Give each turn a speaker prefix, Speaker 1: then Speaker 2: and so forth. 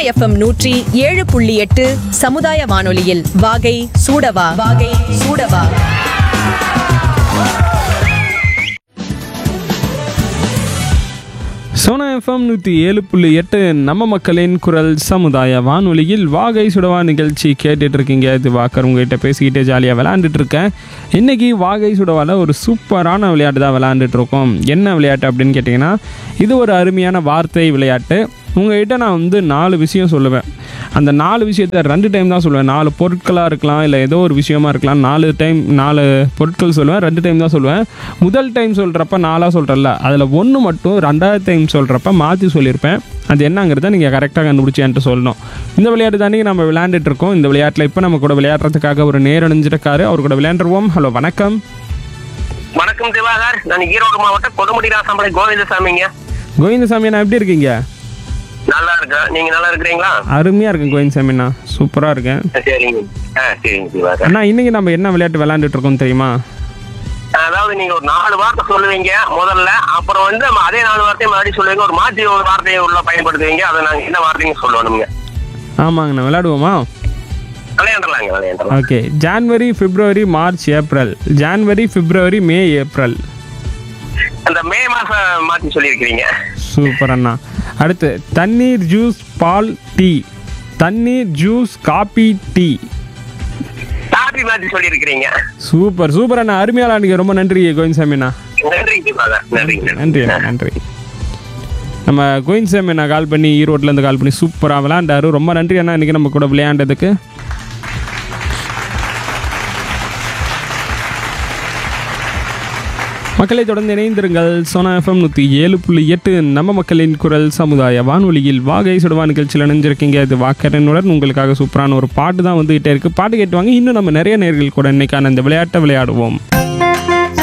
Speaker 1: FM நூற்றி ஏழு புள்ளி எட்டு சமுதாய வானொலியில் வாகை சூடவா வாகை சூடவா
Speaker 2: சோனா எஃப்எம் நூற்றி ஏழு புள்ளி எட்டு நம்ம மக்களின் குரல் சமுதாய வானொலியில் வாகை சுடவா நிகழ்ச்சி கேட்டுட்டு இருக்கீங்க இது வாக்கர் உங்ககிட்ட பேசிக்கிட்டே ஜாலியாக விளையாண்டுட்டு இருக்கேன் இன்னைக்கு வாகை சுடவாவில் ஒரு சூப்பரான விளையாட்டு தான் விளையாண்டுட்டு இருக்கோம் என்ன விளையாட்டு அப்படின்னு கேட்டிங்கன்னா இது ஒரு அருமையான வார்த்தை விளையாட்டு உங்ககிட்ட நான் வந்து நாலு விஷயம் சொல்லுவேன் அந்த நாலு விஷயத்த ரெண்டு டைம் தான் சொல்லுவேன் நாலு பொருட்களாக இருக்கலாம் இல்லை ஏதோ ஒரு விஷயமா இருக்கலாம் நாலு டைம் நாலு பொருட்கள் சொல்லுவேன் ரெண்டு டைம் தான் சொல்லுவேன் முதல் டைம் சொல்கிறப்ப நாலாக சொல்கிறல்ல அதில் ஒன்று மட்டும் ரெண்டாவது டைம் சொல்கிறப்ப மாற்றி சொல்லியிருப்பேன் அது என்னங்கிறத நீங்கள் கரெக்டாக கண்டுபிடிச்சி என்கிட்ட சொல்லணும் இந்த விளையாட்டு தானே நம்ம விளையாண்டுட்டு இருக்கோம் இந்த விளையாட்டில் இப்போ நம்ம கூட விளையாடுறதுக்காக ஒரு நேர் அணிஞ்சிருக்காரு அவர் கூட விளையாண்டுருவோம் ஹலோ வணக்கம்
Speaker 3: வணக்கம் திவாகர் நான் ஈரோடு மாவட்டம் கொடுமுடி ராசாமலை கோவிந்தசாமிங்க
Speaker 2: கோவிந்தசாமி அண்ணா எப்படி இருக்கீங்க
Speaker 3: நல்லா இருக்கேன் நீங்க நல்லா இருக்கிறீங்களா
Speaker 2: அருமையாக இருக்கேன் கோவிந்தசாமி அண்ணா சூப்பராக இருக்கேன்
Speaker 3: சரிங்க ஆ சரிங்க திவாகர்
Speaker 2: அண்ணா இன்னைக்கு நம்ம என்ன விளையாட்டு விளையாண்டுட்டு இருக்கோம் தெரியுமா
Speaker 3: அதாவது நீங்க ஒரு நாலு வார்த்தை சொல்லுவீங்க முதல்ல அப்புறம் வந்து நம்ம அதே நாலு வார்த்தையும் மறுபடியும் சொல்லுவீங்க ஒரு மாற்றி ஒரு வார்த்தையை உள்ள பயன்படுத்துவீங்க அதை நாங்க என்ன வார்த்தைங்க சொல்லணுங்க
Speaker 2: ஆமாங்கண்ணா விளையாடுவோமா
Speaker 3: விளையாண்டலாங்க விளையாண்டலாம்
Speaker 2: okay January February March April January February May April
Speaker 3: அந்த மே மாசம் மாற்றி சொல்லியிருக்கிறீங்க
Speaker 2: சூப்பர் அண்ணா அடுத்து தண்ணீர் ஜூஸ் பால் டீ தண்ணீர் ஜூஸ் காபி டீ
Speaker 3: காப்பி மாற்றி சொல்லியிருக்கிறீங்க
Speaker 2: சூப்பர் சூப்பர் அண்ணா அருமையாளா நீங்கள் ரொம்ப நன்றி கோவிந்தசாமி அண்ணா
Speaker 3: நன்றி திவாகர் நன்றி
Speaker 2: நன்றி அண்ணா நன்றி நம்ம கோவிந்தசாமி அண்ணா கால் பண்ணி ஈரோட்லேருந்து கால் பண்ணி சூப்பராக விளையாண்டாரு ரொம்ப நன்றி அண்ணா இன்றைக்கி நம்ம கூட விளையாண்டதுக்கு மக்களை தொடர்ந்து இணைந்திருங்கள் சோனா எஃப்எம் நூற்றி ஏழு புள்ளி எட்டு நம்ம மக்களின் குரல் சமுதாய வானொலியில் வாகை சுடுவா நிகழ்ச்சியில் இணைஞ்சிருக்கீங்க இது வாக்கரனுடன் உங்களுக்காக சூப்பரான ஒரு பாட்டு தான் வந்துகிட்டே இருக்குது பாட்டு கேட்டுவாங்க இன்னும் நம்ம நிறைய நேர்கள் கூட இன்னைக்கான இந்த விளையாட்டை விளையாடுவோம்